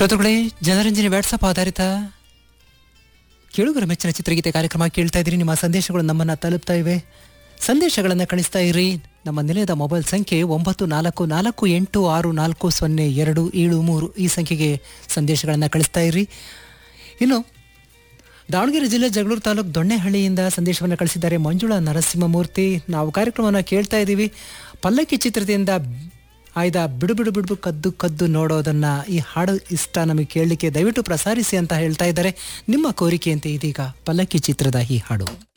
ಶ್ರೋತೃಗಳೇ ಜನರಂಜನೆ ವಾಟ್ಸಪ್ ಆಧಾರಿತ ಕೇಳುಗರ ಮೆಚ್ಚಿನ ಚಿತ್ರಗೀತೆ ಕಾರ್ಯಕ್ರಮ ಕೇಳ್ತಾ ಇದ್ದೀರಿ ನಿಮ್ಮ ಸಂದೇಶಗಳು ನಮ್ಮನ್ನು ತಲುಪ್ತಾ ಇವೆ ಸಂದೇಶಗಳನ್ನು ಕಳಿಸ್ತಾ ಇರಿ ನಮ್ಮ ನಿಲಯದ ಮೊಬೈಲ್ ಸಂಖ್ಯೆ ಒಂಬತ್ತು ನಾಲ್ಕು ನಾಲ್ಕು ಎಂಟು ಆರು ನಾಲ್ಕು ಸೊನ್ನೆ ಎರಡು ಏಳು ಮೂರು ಈ ಸಂಖ್ಯೆಗೆ ಸಂದೇಶಗಳನ್ನು ಕಳಿಸ್ತಾ ಇರಿ ಇನ್ನು ದಾವಣಗೆರೆ ಜಿಲ್ಲೆ ಜಗಳೂರು ತಾಲೂಕು ದೊಣ್ಣೆಹಳ್ಳಿಯಿಂದ ಸಂದೇಶವನ್ನು ಕಳಿಸಿದ್ದಾರೆ ಮಂಜುಳಾ ನರಸಿಂಹಮೂರ್ತಿ ನಾವು ಕಾರ್ಯಕ್ರಮವನ್ನು ಕೇಳ್ತಾ ಇದ್ದೀವಿ ಪಲ್ಲಕ್ಕಿ ಚಿತ್ರದಿಂದ ಆಯ್ದ ಬಿಡು ಬಿಡು ಬಿಡು ಕದ್ದು ಕದ್ದು ನೋಡೋದನ್ನ ಈ ಹಾಡು ಇಷ್ಟ ನಮಗೆ ಕೇಳಲಿಕ್ಕೆ ದಯವಿಟ್ಟು ಪ್ರಸಾರಿಸಿ ಅಂತ ಹೇಳ್ತಾ ಇದ್ದಾರೆ ನಿಮ್ಮ ಕೋರಿಕೆಯಂತೆ ಇದೀಗ ಪಲ್ಲಕ್ಕಿ ಚಿತ್ರದ ಈ ಹಾಡು